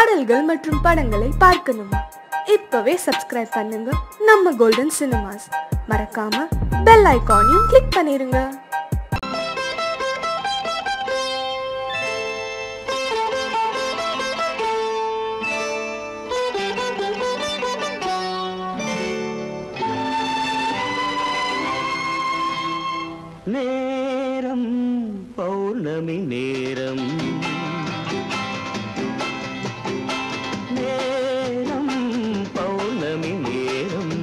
பாடல்கள் மற்றும் படங்களை பார்க்கணுமா இப்பவே சப்ஸ்கிரைப் பண்ணுங்க நம்ம கோல்டன் சினிமாஸ் மறக்காம பெல் ஐகானையும் கிளிக் பண்ணிருங்க நேரம் பௌர்ணமி நேரம் நேரம் பௌர்ணமி நேரம்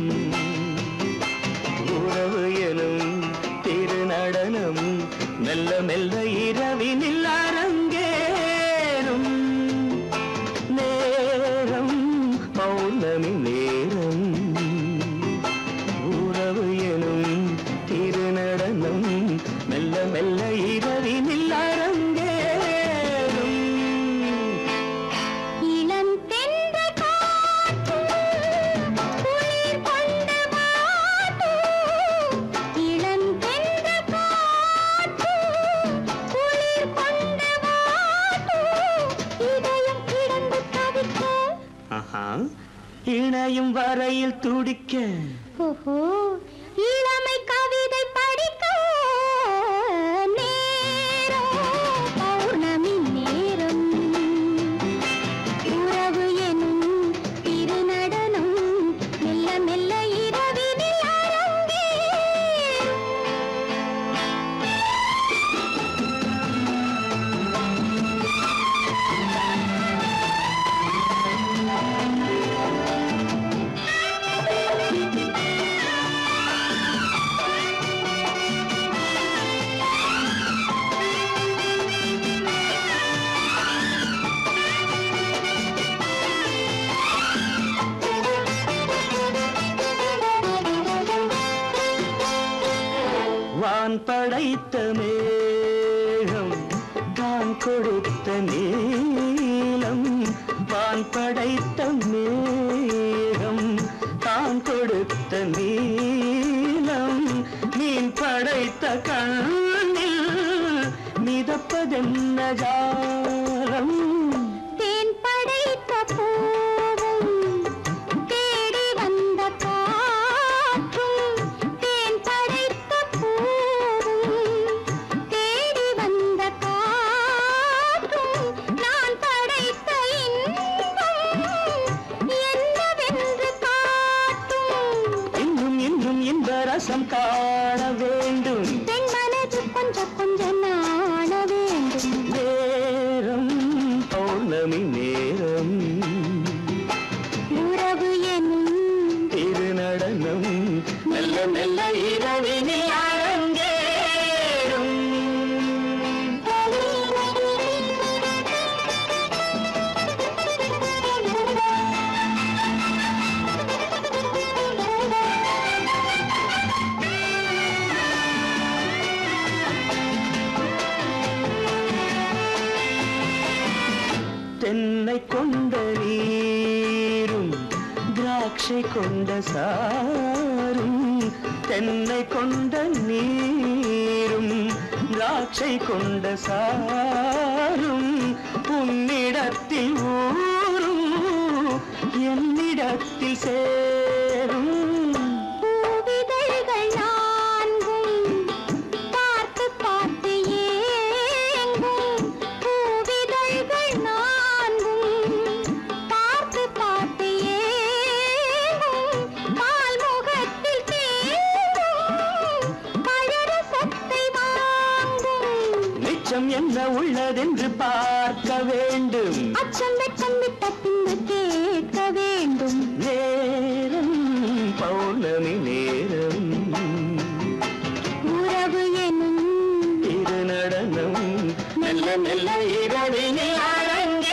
உறவு எனும் திருநடனம் மெல்ல மெல்ல இரவினில் அரங்கேறும் நேரம் பௌர்ணமி நேரம் உறவு எனும் திருநடனம் மெல்ல மெல்ல இரவினில் அரங்கேறும் இளம் தென்றல் காற்றும் குளிர் கொண்ட வாட்டும். இளம் தென்றல் காற்றும் குளிர் கொண்ட வாட்டும். இதயம் கிடந்து தவிக்க ஆஹா இணையும் வரையில் துடிக்க ஓஹோ இளமை கவிதை படிக்க நேரம் பௌர்ணமி நேரம் உறவு எனும் திருநடனம் மெல்ல மெல்ல இரவினில் அரங்கேறும் வான் படைத்த மேகம் தான் கொடுத்த நீலம் வான் படைத்த மேகம் தான் கொடுத்த நீலம் மீன் படைத்த கண்ணில் மிதப்பதென்ன ஜாலம் தேன் படைத்த பூவும் தேடி வந்த காற்றும் தேன் படைத்த பூவும் தேடி வந்த காற்றும் நான் படைத்த இன்பம் என்னவென்று காட்டும் இன்னும் இன்னும் இந்த ரசம் காண வேண்டும் பெண் மனது கொஞ்சம் கொஞ்சம் நாண வேண்டும் நேரம் பௌர்ணமி நேரம் உறவு எனும் திருநடனம் மெல்ல மெல்ல இரவினில் அரங்கேறும் தென்னை கொண்ட நீரும் திராட்சை கொண்ட சாரும் தென்னை கொண்ட நீரும் திராட்சை கொண்ட சாரும் உன்னிடத்தில் ஊரும் என்னிடத்தில் சேரும் பூவிதழ்கள் நான்கும் பார்த்து பார்த்து ஏங்கும் பூவிதழ்கள் நான்கும் பார்த்து பார்த்து ஏங்கும் பால் முகத்தில் தேங்கும் பழரசத்தை வாங்கும் நிச்சம் என்ன உள்ளதென்று பார்க்க வேண்டும் அச்சம் வெச்சம் விட்ட பின்பு கேட்க வேண்டும் நேரம் பௌர்ணமி நேரம் உறவு எனும் திருநடனம் மெல்ல மெல்ல இரவினில் அரங்கேறும்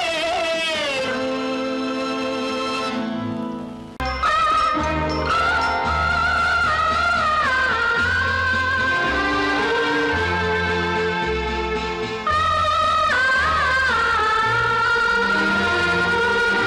ஆ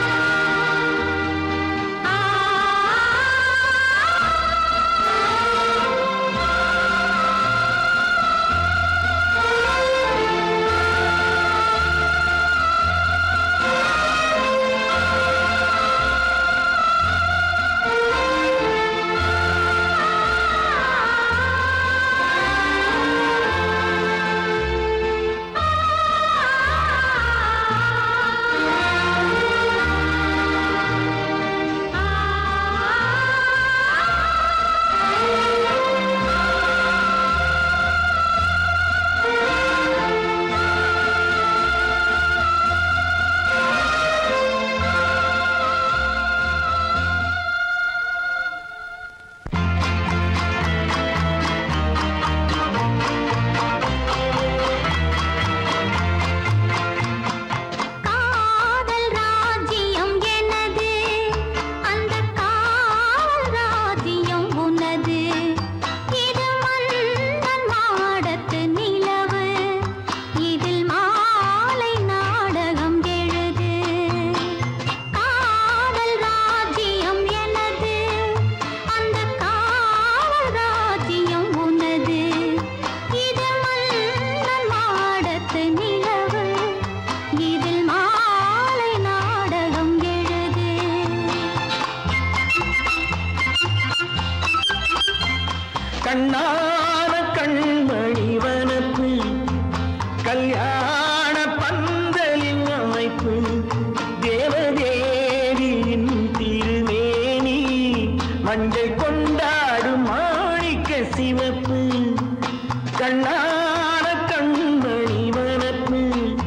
மஞ்சள் கொண்டாடும் மாணிக்க சிவப்பு கண்ணான கண்மணி வனப்பு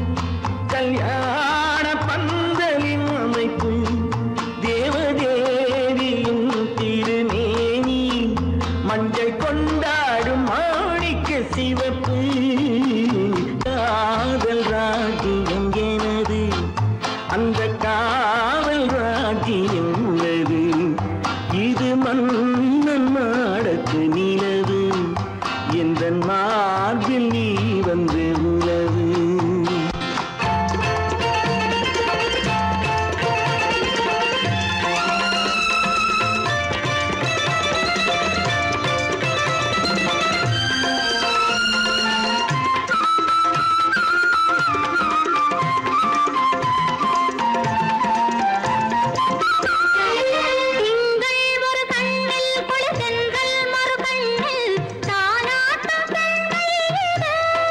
கல்யாண பந்தலின் அமைப்பு தேவதேவியின் திருமேனி மஞ்சள் கொண்டாடும் மாணிக்க சிவப்பு காதல் ராஜ்யம் எனது அந்த காவல் ராஜ்யம் உள்ளது இது மன்னன் மாடத்து நிலவு எந்த மார்பில் நீ வந்து உலவு திங்கள் ஒரு கண்ணில் குளிர்தென்றல் மறு கண்ணில் தானாட்டம் பெண்கள்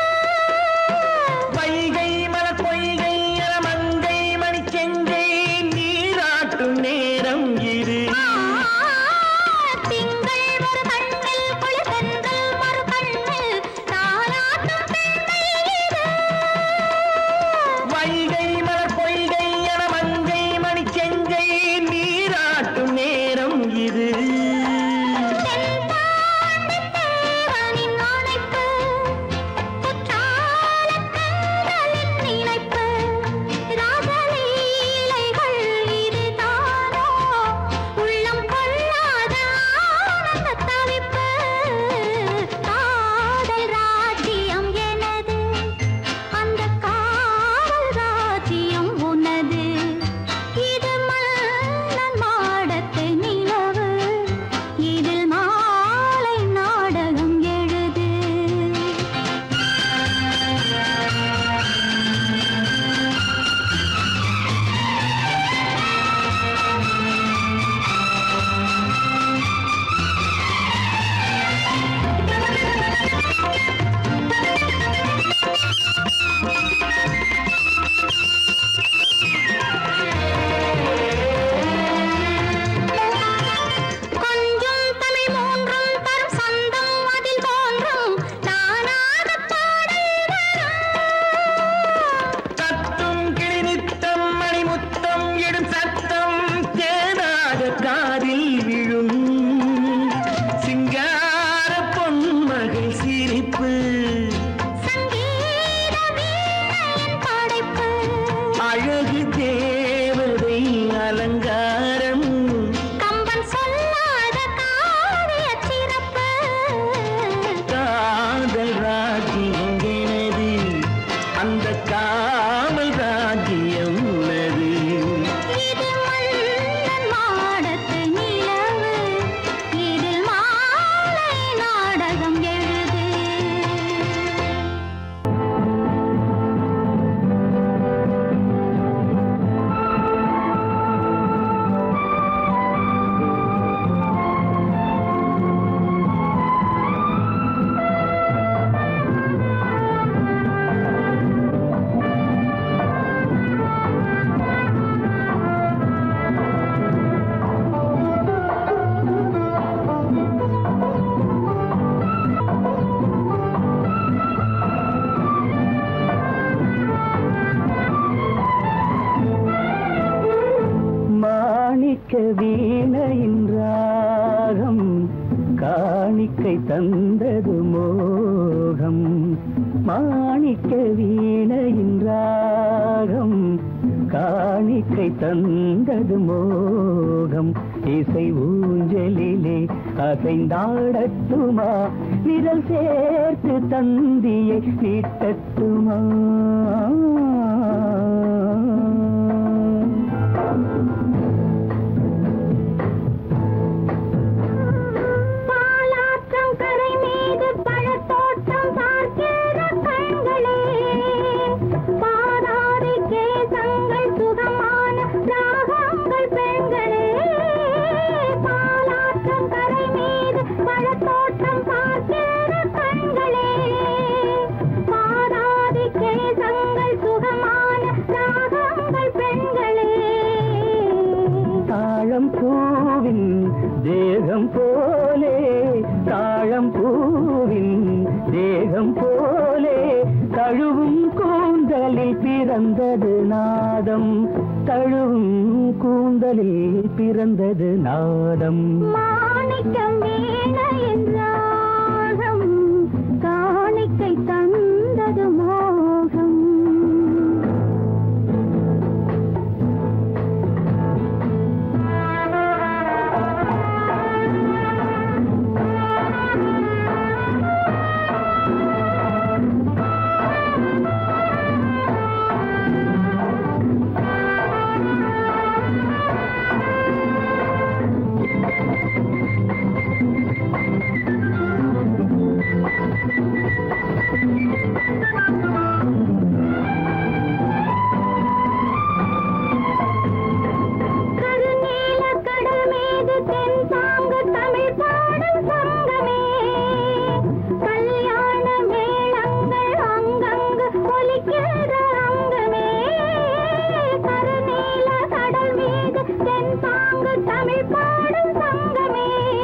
வைகை மலர் பொய்கை மங்கை மணிச்செங்கை நீராட்டும் நேரம் இது திங்கள் ஒரு கண்ணில் குளிர்தென்றல் மறு கண்ணில் தானாட்டம் பெண்கள் வைகை மலர் பொய்கை மங்கை மணிச்செங்கை நீராட்டும் நேரம் இது தேவனின் ஆணைப்பு குற்றாலக் கண்களின் நினைப்பு ராசலீலைகள் இதுதானோ உள்ளம் கொள்ளாத ஆனந்தத் தவிப்பு காதல் ராஜ்யம் எனது அந்த காவல் ராஜ்யம் உனது இது மன்னன் மாடத்து நிலவு இதில் மாலை நாடகம் எழுது கொஞ்சம் தமிழ் மூன்றும் தரும் சந்தம் அதில் தோன்றும் தானாகப் பாடல் வரும் தத்தும் கிளி நித்தம் மணிமுத்தம் இடும் சத்தம் தேனாக காதில் விழும் சிங்கார பொன்மகள் சிரிப்பு சங்கீத வீணையின் படைப்பு அழகு தேவதை அலங்காரம் கம்பன் சொல்லாத காவியச் சிறப்பு காதல் ராஜ்யம் எனது அந்த காவல் ராஜ்யம் உள்ளது இது மன்னன் மாடத்து நிலவு இதில் மாலை நாடகம் எழுது மாணிக்க வீணையின் ராகம் காணிக்கை தந்தது மோகம் மாணிக்க வீணையின் ராகம் காணிக்கை தந்தது மோகம் இசை ஊஞ்சலிலே அசைந்தாடட்டுமா விரல் சேர்த்து தந்தியை நீட்டட்டுமா பாலாற்றம் கரை மீது பழத்தோட்டம் பார்க்கிற கண்களே பாதாதி கேசங்கள் சுகமான ராகங்கள் பெண்களே பாலாற்றம் கரை மீது பழத்தோட்டம் பார்க்கிற கண்களே பாதாதி கேசங்கள் சுகமான ராகங்கள் பெண்களே தாழம் பூவின் தேகம் போலே தாழம் பூவின் தேகம் போலே தழுவும் கூந்தலில் பிறந்தது நாதம் தழுவும் கூந்தலில் பிறந்தது நாதம் மாணிக்கம் வீண என்றாகம் காணிக்கை தந்தது மோகம் கருநீல கடல் மீது தென் தாங்க தமிழ் பாடும் சங்கமே கல்யாண மேளங்கள் அங்கங்கு ஒலிக்கிற அங்கமே கருநீல கடல் மீது தென் தாங்க தமிழ் பாடும் சங்கமே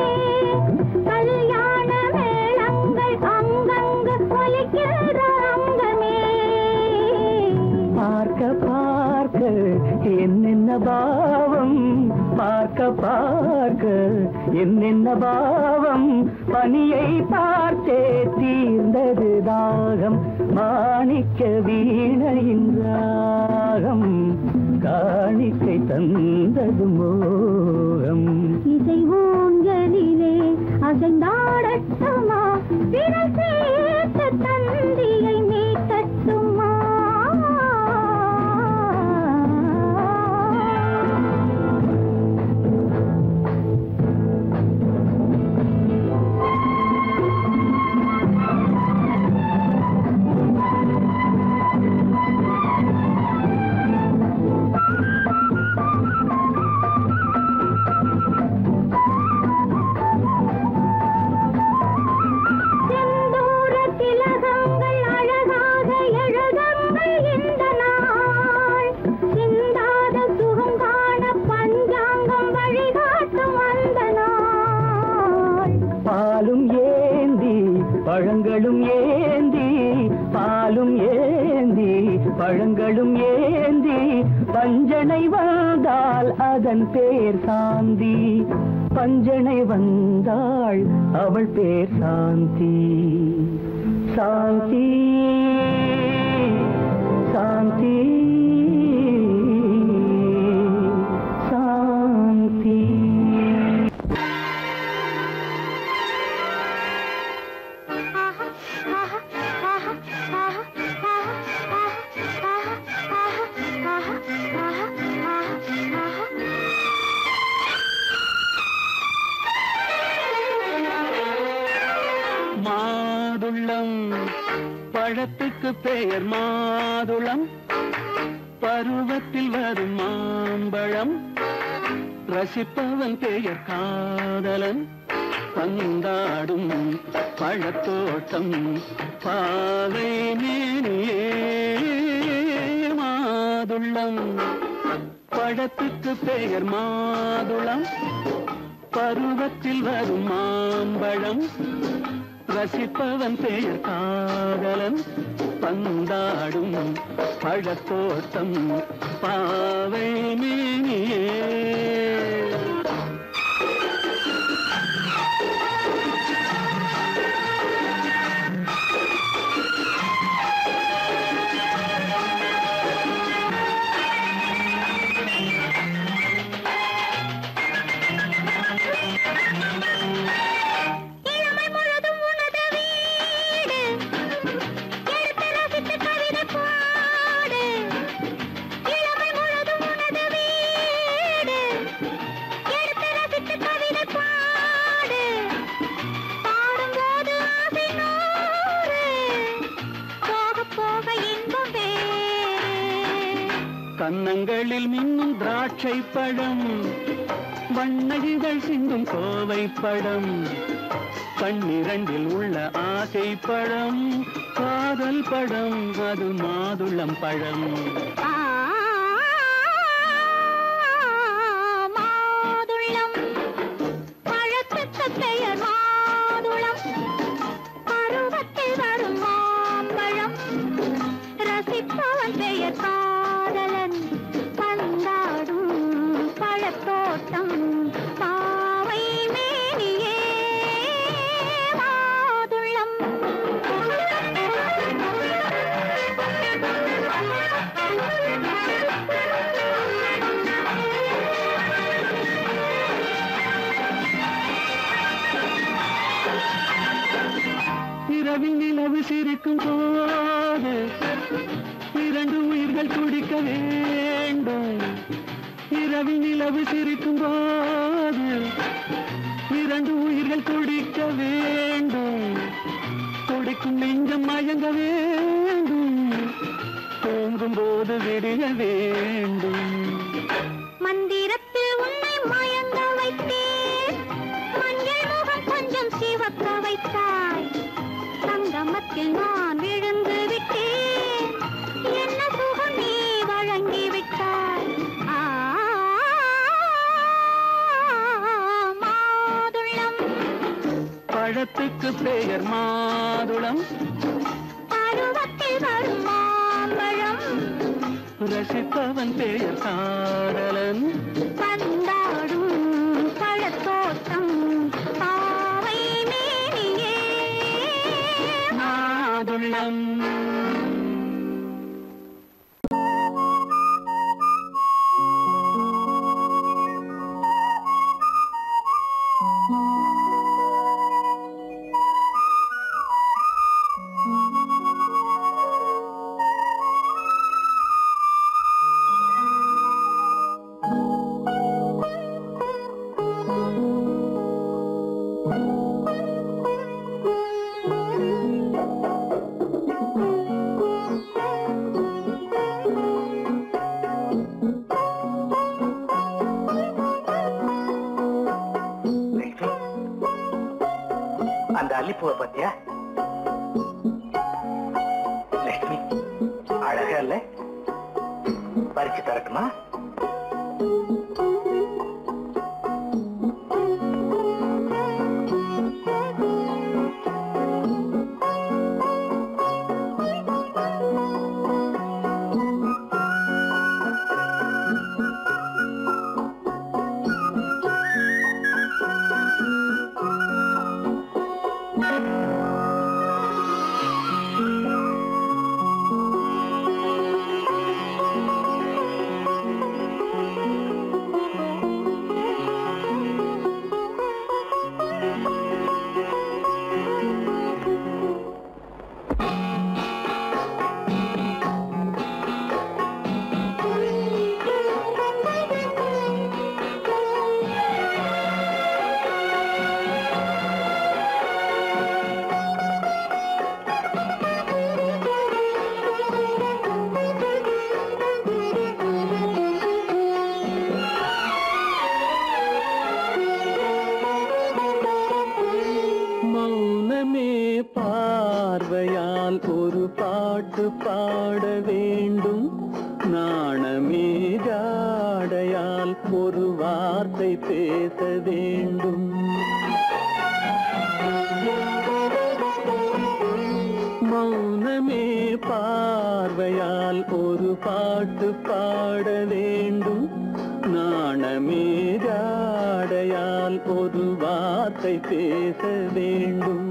கல்யாண மேளங்கள் அங்கங்கு ஒலிக்கிற அங்கமே பார்க்க பார்க்க என்னென்ன பாவம் பார்க்க பார்க்க என்னென்ன பாவம் பனியை பார்த்தே தீர்ந்தது தாகம் மாணிக்க வீணையின் ராகம் காணிக்கை தந்தது மோகம் இசை ஊஞ்சலிலே அசைந்தாடட்டுமா விரல் சேர்த்த தந்தியை மீட்டட்டுமா செந்தூர திலகங்கள் அழகாக எழுதங்கள் இந்த நாள் சிந்தாத சுகம் காண பஞ்சாங்கம் வழிகாட்டும் அந்த நாள் பாலும் ஏந்தி பழங்களும் ஏந்தி பாலும் ஏந்தி பழங்களும் ஏந்தி பஞ்சனை வந்தால் அதன் பேர் சாந்தி பஞ்சனை வந்தாள் அவள் பேர் சாந்தி சாந்தி சாந்தி சாந்தி மாதுளம் பழத்துக்கு பெயர் மாதுளம் பருவத்தில் வரும் மாம்பழம் ரசிப்பவன் பெயர் காதலன் பந்தாடும் பழத்தோட்டம் பாவை மேனியே மாதுளம் பழத்துக்கு பெயர் மாதுளம் பருவத்தில் வரும் மாம்பழம் ரசிப்பவன் பெயர் காதலன் பந்தாடும் பழத்தோட்டம் பாவை மேனியே இளமை முழுதும் உனது வீடு எடுத்து ரசித்து கவிதை பாடு இளமை முழுதும் உனது வீடு எடுத்து ரசித்து கவிதை பாடு பாடும்போது ஆசை நூறு போக போக இன்பம் வேறு கன்னங்களில் மின்னும் திராட்சை பழம் வண்ணகிகள் சிந்தும் கோவை பழம் கண்ணிரண்டில் உள்ள ஆசை பழம் காதல் பழம் அது மாதுளம் பழம் ஆ, மாதுளம் சிரிக்கும் போது இரண்டு உயிர்கள் துடிக்க வேண்டும் இரவில் நிலவு சிரிக்கும் போது இரண்டு உயிர்கள் துடிக்க வேண்டும் துடிக்கும் நெஞ்சம் மயங்க வேண்டும் தூங்கும் போது விடிய வேண்டும் மந்திரத்தில் உன்னை மயங்க வைத்தேன் மஞ்சள் முகம் கொஞ்சம் சிவக்க வைத்தாய் சங்கமத்தில் நான் விழுந்து விட்டேன் என்ன சுகம் நீ வழங்கி விட்டாய் ஆ, மாதுளம் பழத்துக்கு பெயர் மாதுளம் பருவத்தில் வரும் மாம்பழம் ரசிப்பவன் பெயர் காதலன் பந்தாடும் பழத்தோட்டம் பாவை மேனியே மாதுளம் அந்த அல்லிப்பூவை பத்தியா லட்சுமி அழகா இல்ல பறிச்சு தரட்டுமா மௌனமே பார்வையால் ஒரு பாட்டு பாட வேண்டும் நாணமே ஜாடையால் ஒரு வார்த்தை பேச வேண்டும் மௌனமே பார்வையால் ஒரு பாட்டு பாட வேண்டும் நாணமே ஜாடையால் ஒரு வார்த்தை பேச வேண்டும்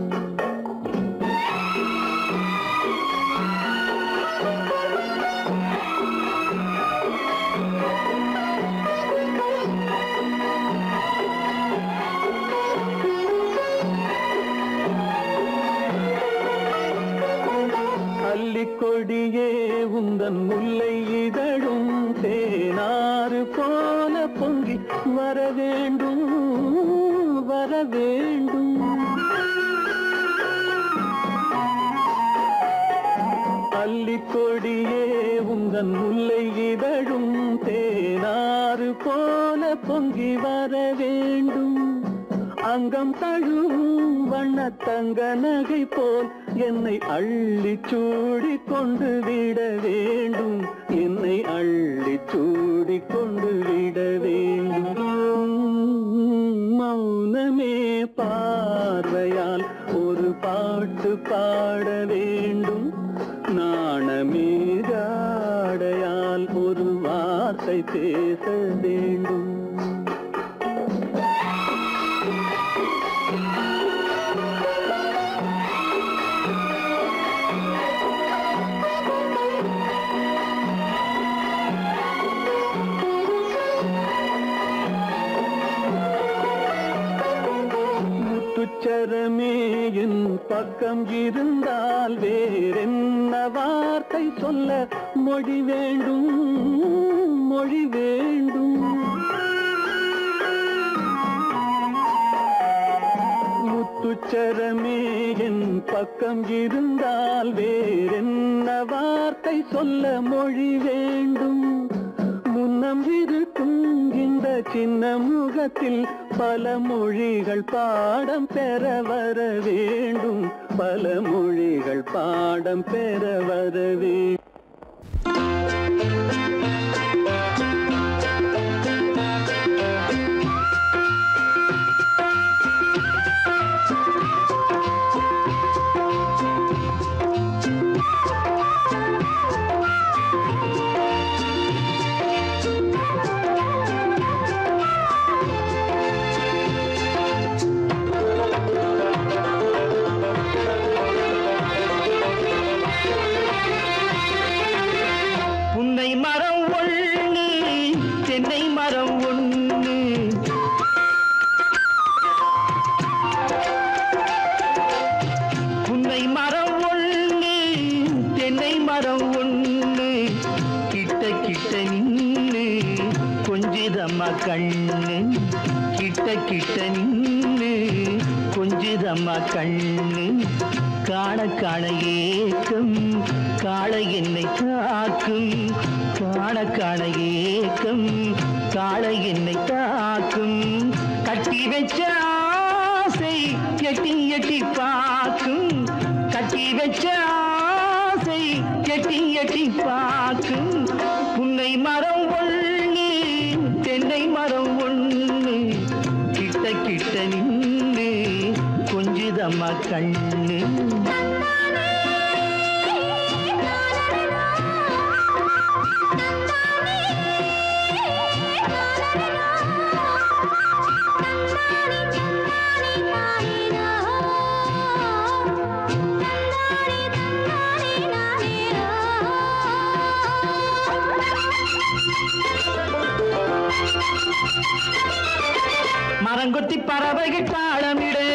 அல்லிக்கொடியே உந்தன் முல்லை இதழும் தேனாறு போல பொங்கி வர வேண்டும் வர வேண்டும் அல்லிக்கொடியே உந்தன் முல்லை இதழும் தேனாறு போல பொங்கி வர வேண்டும் அங்கம் தழுவும் வண்ணத்தங்க நகை போல் என்னை அள்ளி சூடி கொண்டு விட வேண்டும் என்னை அள்ளி சூடி கொண்டு விட வேண்டும் மௌனமே பார்வையால் ஒரு பாட்டு பாட வேண்டும் நாணமே ஜாடையால் ஒரு வார்த்தை பேச வேண்டும் முத்து முத்துச்சரமே என் பக்கம் இருந்தால் வேறென்ன வார்த்தை சொல்ல மொழி வேண்டும் மொழி வேண்டும் முத்துச்சரமே என் பக்கம் இருந்தால் வேறென்ன வார்த்தை சொல்ல மொழி வேண்டும் முன்னம் இருக்கும் இந்த சின்ன முகத்தில் பல மொழிகள் பாடம் பெற வர வேண்டும் பல மொழிகள் பாடம் பெற வர வேண்டும் புன்னை மரம் ஒண்ணு தென்னை மரம் ஒண்ணு புன்னை மரம் ஒண்ணு தென்னை மரம் ஒண்ணு கிட்ட கிட்ட நின்னு கொஞ்சிதம்மா கண்ணு கிட்ட கிட்ட நின்னு கொஞ்சிதம்மா கண்ணு காண காண ஏக்கம் காளை என்னை தாக்கும் காண காண ஏக்கம் காளை என்னை தாக்கும் கட்டி வச்ச ஆசை எட்டி எட்டி பார்க்கும் கட்டி வச்ச ஆசை எட்டி எட்டி பார்க்கும் புன்னை மரம் ஒண்ணு தென்னை மரம் ஒண்ணு கிட்ட கிட்ட நின்று கொஞ்சிதம்மா கண்ணு மரங்கொத்தி பறவைகள் தாளமிடு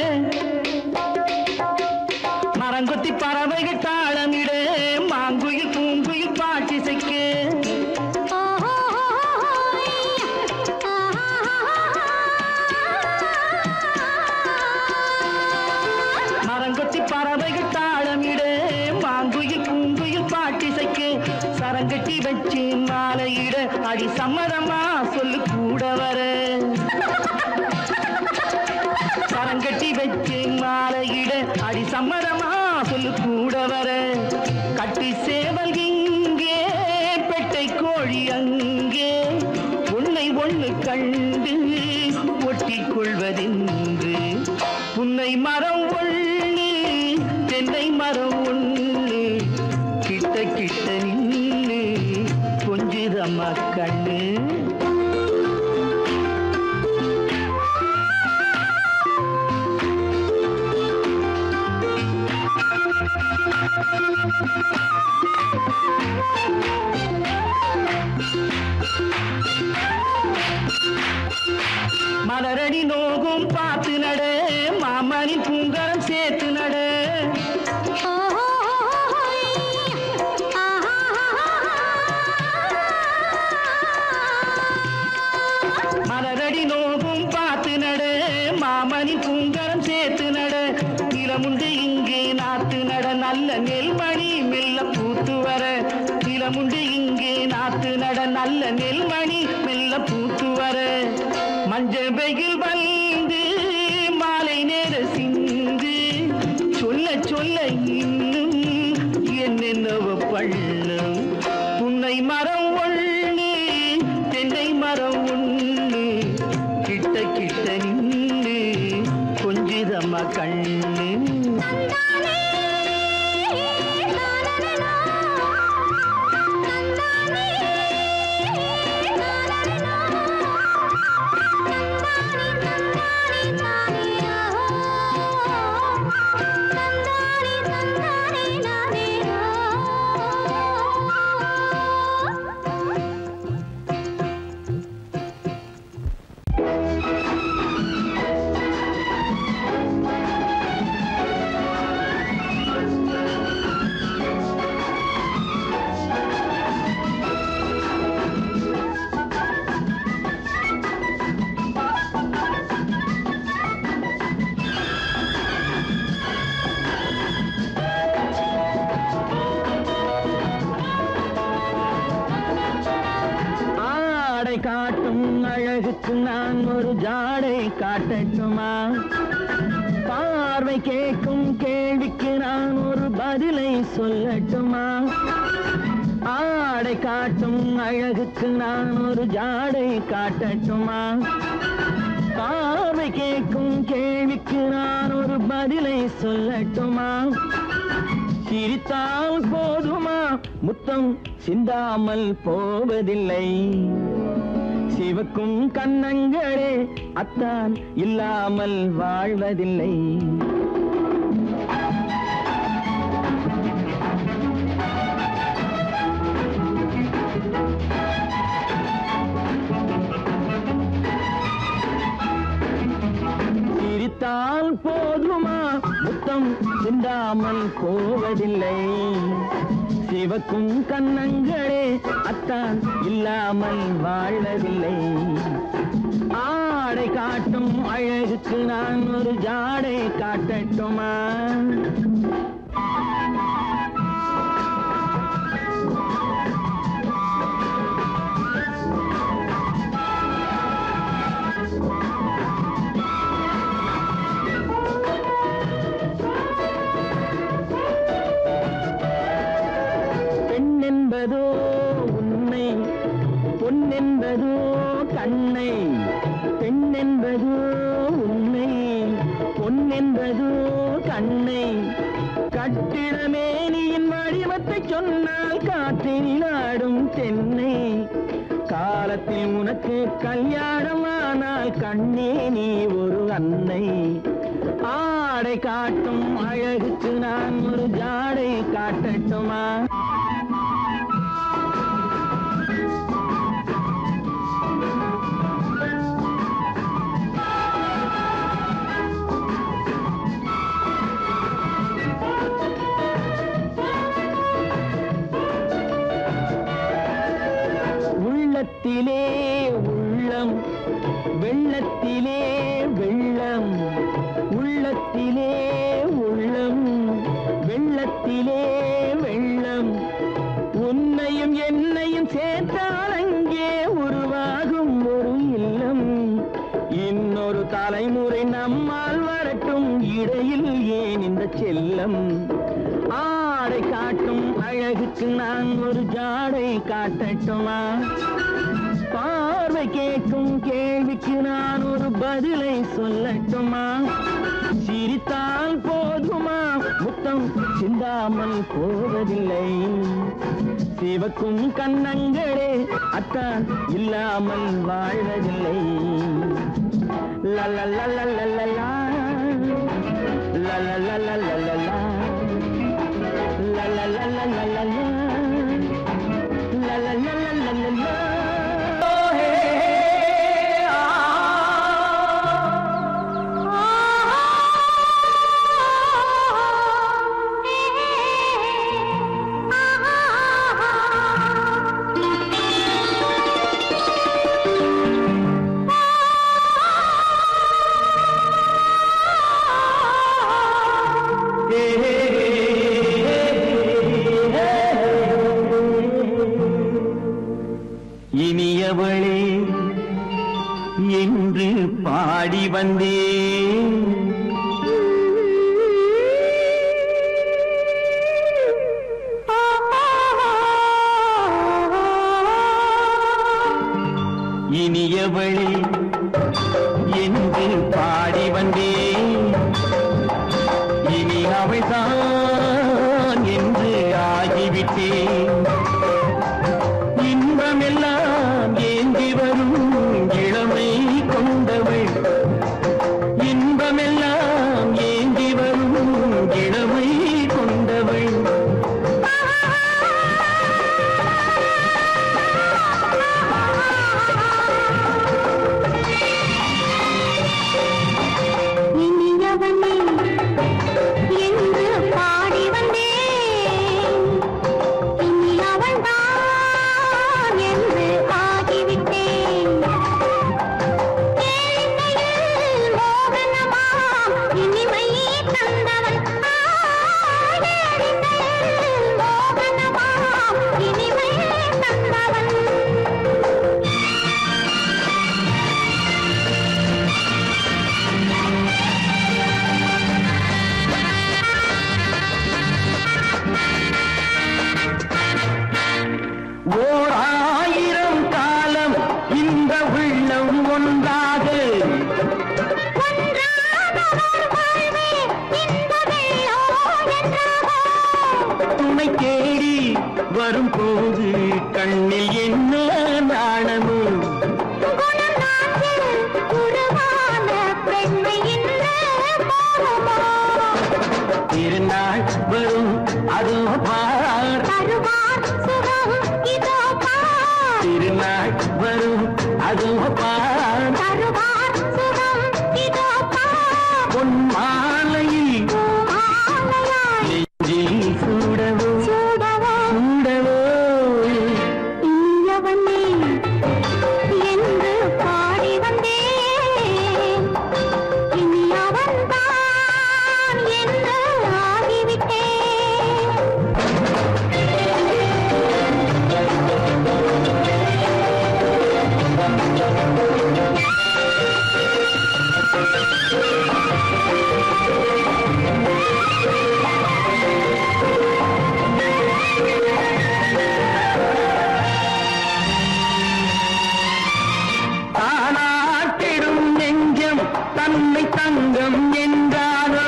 மரங்கொத்தி பறவைகள் தாளமிடு மாங்குயில் பூங்குயில் பாட்டிசைக்கு மரங்கொத்தி பறவைகள் தாளமிடு மாங்குயில் பூங்குயில் பாட்டிசைக்கு சரங்கட்டி வச்சு மாலையிட அடி சம்மதமா சொல்லு கூட வர சரங்கட்டி வச்சு மாலையிட அடி சம்மதமா சொல்லு கூட வர கட்டி சேவல் இங்கே பெட்டை கோழி அங்கே உன்னை ஒண்ணு கண்டு ஒட்டிக் கொள்வதென்று புன்னை மரம் ஒண்ணு தென்னை மரம் ஒண்ணு கிட்ட கிட்ட நின்று கொஞ்சிதம்மா கண்ணு மலரடி நோகும் பார்த்து நட மாமணி பூங்கரம் சேர்த்து நட மலரடி நோகும் பார்த்து நட மாமணி பூங்கரம் சேர்த்து நட நிலமுண்டு இங்கே நாத்து நட நல்ல நெல்மணி மெல்ல பூத்து வர நிலமுண்டு இங்கே நாத்து நட நல்ல நெல்மணி மெல்ல பூத்து வர மஞ்சள் வெயில் வந்து மாலை நேர சிந்து சொல்ல சொல்ல இன்னும் என்னென்னவ பண்ணும் புன்னை மரம் ஒண்ணு தென்னை மரம் ஒண்ணு கிட்ட கிட்ட நின்று கொஞ்சிதம்மா கண்ணு ஆ ஆடை காட்டும் அழகுக்கு நான் ஒரு ஜாடை காட்டட்டுமா பார்வை கேட்கும் கேள்விக்கு நான் ஒரு பதிலை சொல்லட்டுமா ஆடை காட்டும் அழகுக்கு நான் ஒரு ஜாடை காட்டட்டுமா பார்வை கேட்கும் கேள்விக்கு நான் ஒரு பதிலை சொல்லட்டுமா சிரித்தால் போதுமா முத்தம் சிந்தாமல் போவதில்லை சிவக்கும் கண்ணங்களே அத்தான் இல்லாமல் வாழ்வதில்லை சிரித்தால் போதுமா முத்தம் சிந்தாமல் போவதில்லை சிவக்கும் கண்ணங்களே அத்தான் இல்லாமல் வாழ்வதில்லை ஆடை காட்டும் அழகுக்கு நான் ஒரு ஜாடை காட்டட்டுமா பெண் என்பதோ உன்னை பொன் என்பதோ கண்ணை பெண் என்பதோ உன்னை பொன் என்பதோ கண்ணை கட்டிடமேனியின் வடிவத்தை சொன்னால் காற்றில் ஆடும் தென்னை காலத்தில் உனக்கு கல்யாணம் ஆனால் கண்ணே நீ ஒரு அன்னை ஆடை காட்டும் அழகுக்கு நான் ஒரு ஜாடை காட்டட்டுமா உள்ளத்திலே உள்ளம் வெள்ளத்திலே வெள்ளம் உள்ளத்திலே உள்ளம் வெள்ளத்திலே வெள்ளம் உன்னையும் என்னையும் சேர்த்தால் அங்கே உருவாகும் ஒரு இல்லம் இன்னொரு தலைமுறை நம்மால் வரட்டும் இடையில் ஏன் இந்த செல்லம் ஆடை காட்டும் அழகுக்கு நான் ஒரு ஜாடை காட்டட்டுமா பார்வை கேட்கும் கேள்விக்கு நான் ஒரு பதிலை சொல்லட்டுமா சிரித்தால் போதுமா முத்தம் சிந்தாமல் போவதில்லை சிவக்கும் கண்ணங்களே அத்தான் இல்லாமல் வாழ்வதில்லை லலலலலலலா. லலலலலலலா. லலலலலலலா. லலலலலலலா. இனியவளே என்று பாடி வந்தேன் இனியவளே என்று பாடி வந்தேன் இனி அவள்தான் என்று ஆகிவிட்டேன் இன்பமெல்லாம் ஏந்தி வரும் இளமை கொண்டவள் இன்பமெல்லாம் ஏந்தி வரும் இளமை கொண்டவள் அதுவும் பார் தருவார் சுகம் இதோ பார் பொன் மாலையில் மாலையாய் நெஞ்சில் சூடவோ சூடவோ சூடவோ இனியவனே என்று பாடி வந்தேன் இனி அவன்தான் என்று ஆகிவிட்டேன் தானாட்டிடும் நெஞ்சம் தன்னை தங்கம் என்றாரோ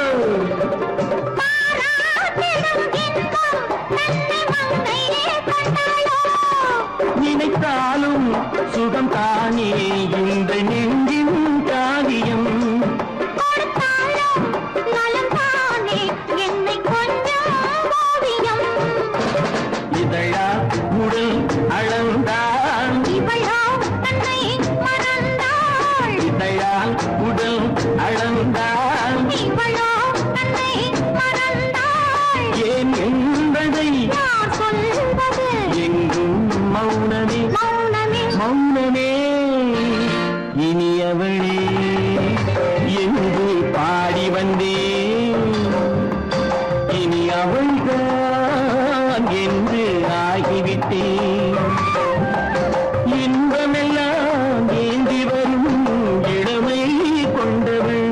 பாராட்டிடும் இன்பம் தன்னை மங்கையே கொண்டாளோ நினைத்தாலும் சுகம் தானே இந்த நெஞ்சின் காரியம் கொடுத்தாலும் நலம் தானே என்னை கொஞ்சம் ஓவியம் இதழா உடல் அளந்தான் இவளோ தன்னை மறந்தாள் இதழால் உடல் அளந்தான் இவளோ தன்னை மறந்தாள் ஏன் என்பதை யார் சொல்வது எங்கும் மௌனமே மௌனமே மௌனமே இனியவளே என்று பாடி வந்தேன் இனி அவள்தான் என்று ஆகிவிட்டேன் இன்பமெல்லாம் ஏந்தி வரும் இளமை கொண்டவள்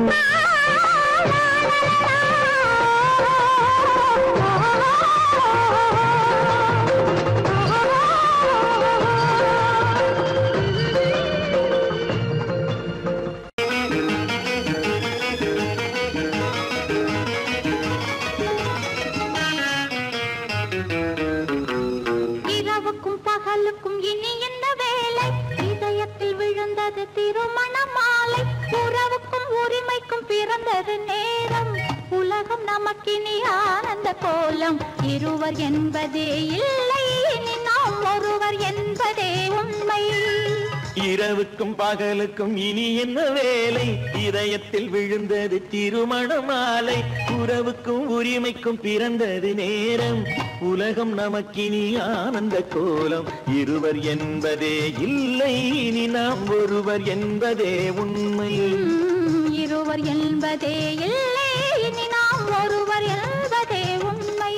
இரவுக்கும் பகலுக்கும் இனி என்ன வேலை இதயத்தில் விழுந்தது திருமண மாலை உறவுக்கும் உரிமைக்கும் பிறந்தது நேரம் உலகம் நமக்கினி ஆனந்த கோலம் இருவர் என்பதே இல்லை இனி நாம் ஒருவர் என்பதே உண்மை இரவுக்கும் பகலுக்கும் இனி என்ன வேலை இதயத்தில் விழுந்தது திருமண மாலை உறவுக்கும் உரிமைக்கும் பிறந்தது நேரம் உலகம் நமக்கினி ஆனந்த கோலம் இருவர் என்பதே இல்லை இனி நாம் ஒருவர் என்பதே உண்மை உம், இருவர் என்பதே இல்லை இனி நாம் ஒருவர் என்பதே உண்மை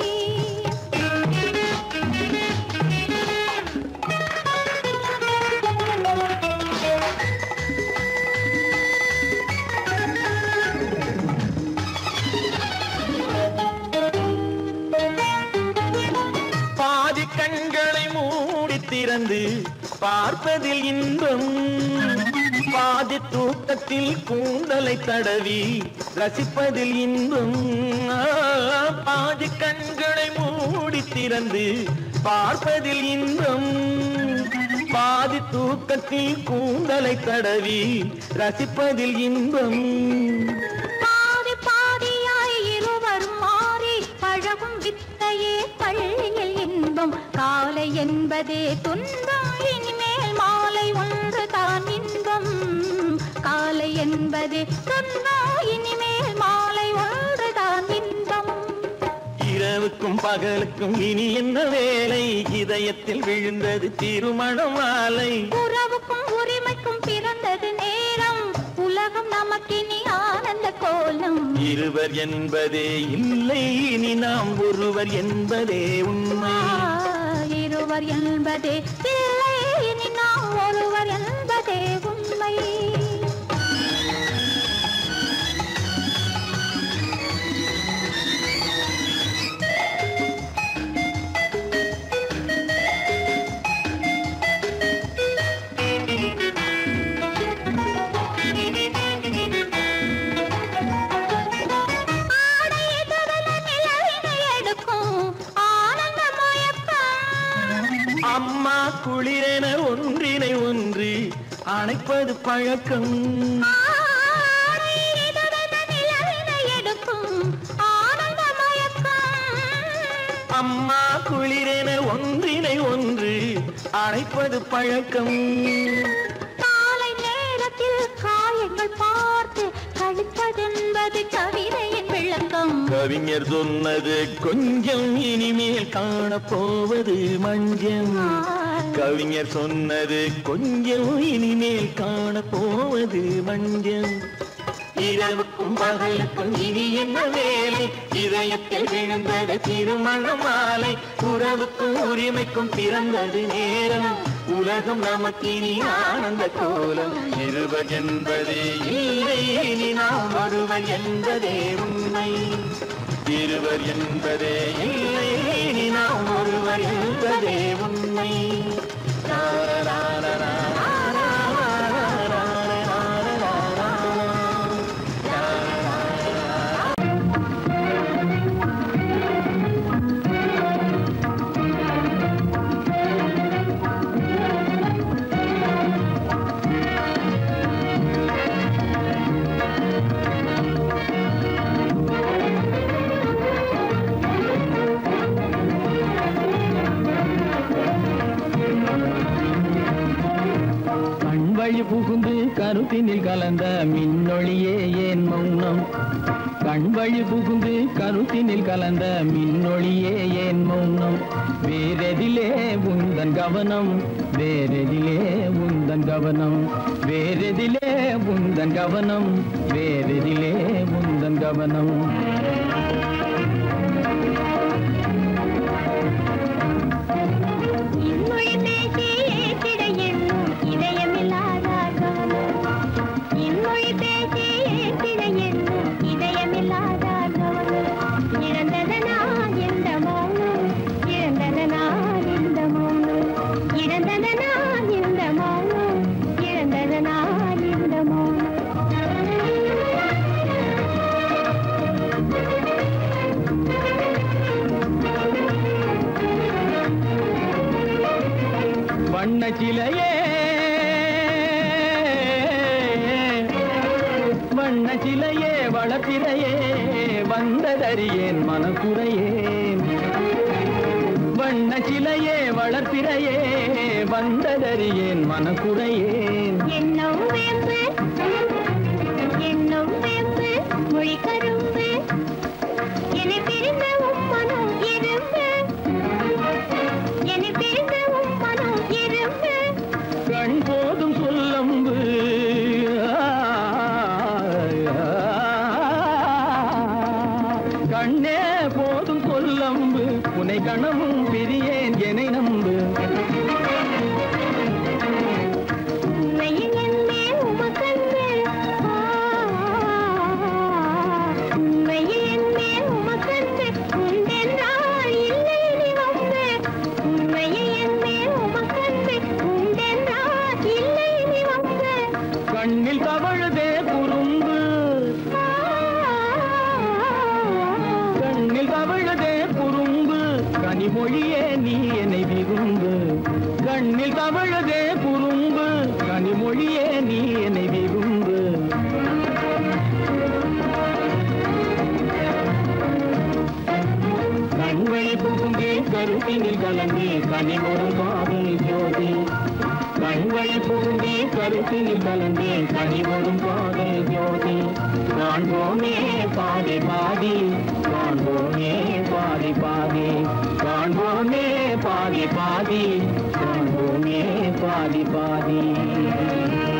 பாதி கண்களை மூடி திறந்து பார்ப்பதில் இன்பம் பாதி தூக்கத்தில் கூந்தலை தடவி ரசிப்பதில் இன்பம் ஆ, பாதி கண்களை மூடி திறந்து பார்ப்பதில் இன்பம் பாதி தூக்கத்தில் கூந்தலை தடவி ரசிப்பதில் இன்பம் பாதி பாதியாய் இருவர் மாறி பழகும் வித்தையே பள்ளியில் இன்பம் காலை என்பதே துன்பம் இனிமேல் மாலை ஒன்று தான் இன்பம் காலை என்பதே துன்பம் இனிமேல் மாலை ஒன்று தான் இன்பம் இரவுக்கும் பகலுக்கும் இனி என்ன வேலை இதயத்தில் விழுந்தது திருமண மாலை உறவுக்கும் உரிமைக்கும் பிறந்தது நேரம் உலகம் நமக்கினி ஆனந்த கோலம் இருவர் என்பதே இல்லை இனி நாம் ஒருவர் என்பதே உண்மை இருவர் என்பதே இல்லை இனி நாம் ஒருவர் என்பதே உண்மை ஆடை எதிரில நிலவினை எடுக்கும் ஆனந்த மயக்கம் அம்மா குளிரென ஒன்றினை ஒன்று அணைப்பது பழக்கம் ஆடை எதிரில நிலவினை எடுக்கும் ஆனந்த மயக்கம் அம்மா குளிரென ஒன்றினை ஒன்று அணைப்பது பழக்கம் கவிஞர் சொன்னது கொஞ்சம் இனிமேல் காணப்போவது மஞ்சம் கவிஞர் சொன்னது கொஞ்சம் இனிமேல் காணப்போவது மஞ்சம் இரவுக்கும் பகலுக்கும் இனி என்ன வேலை இதயத்தில் விழுந்தது திருமண மாலை உறவுக்கும் உரிமைக்கும் பிறந்தது நேரம் உலகம் நமக்கு இனி ஆனந்த கோலம் இருவர் என்பதே இல்லை இனி நாம் ஒருவர் என்பதே உண்மை இருவர் என்பதே இல்லை இனி நாம் ஒருவர் என்பதே உண்மை கண் வழி புகுந்து கருத்தினில் கலந்த மின்னொளியே ஏன் மௌனம் கண் வழி புகுந்து கருத்தினில் கலந்த மின்னொளியே ஏன் மௌனம் வேறெதிலே உந்தன் கவனம் வேறெதிலே உந்தன் கவனம் வேறெதிலே உந்தன் கவனம் வேறெதிலே உந்தன் கவனம் இன்மொழி பேசி ஏற்றிட எண்ணும் இதயமில்லாதார் கவனம் இன்மொழி பேசி ஏற்றிட எண்ணும் இதயமில்லாதார் கவனம் இழந்ததனா இந்த மௌனம் இழந்ததனா இந்த மௌனம் இழந்ததனா இந்த மௌனம் இழந்ததனா இந்த மௌனம் வண்ண சிலையே வண்ண சிலையே வளர்த்திரையே வந்ததறியேன் மனக்குறையேன் வண்ண சிலையே வளர்த்திரையே வந்ததறியேன் மனக்குறையேன் எண்ணம் வேம்பு எண்ணம் வேம்பு மொழி கரும்பு என்னை பிரிந்த உம்மனம் இரும்பு என்னை பிரிந்த உம்மனம் இரும்பு கண் போதும் சொல்லம்பு கண்ணே போதும் சொல்லம்பு உனை கணமும் பிரியேன் எனை நம்பு உண்மையில் என்னே உமக்கன்று உண்மையில் என்னே உமக்கன்று உண்டென்றால் இல்லை நீ வம்பு உண்மையில் என்னே உமக்கன்று உண்டென்றால் இல்லை நீ வம்பு கண்ணில் தவழுதே குறும்பு கண்ணில் தவழுதே குறும்பு கனிமொழியே நீ என்னை விரும்பு கண்ணில் தவழுதே குறும்பு கனிமொழியே நீ என்னை விரும்பு கண்வழி புகுந்தே கருத்தினில் கலந்தே கனிமொரும் காதல் ஜோதி கண்வழி புகுந்தே கருத்தினில் கலந்தே கனிமொரும் காதல் ஜோதி காண்போமே பாதி பாதி காண்போமே பாதி பாதி காண்போமே பாதி பாதி காண்போமே பாதி பாதி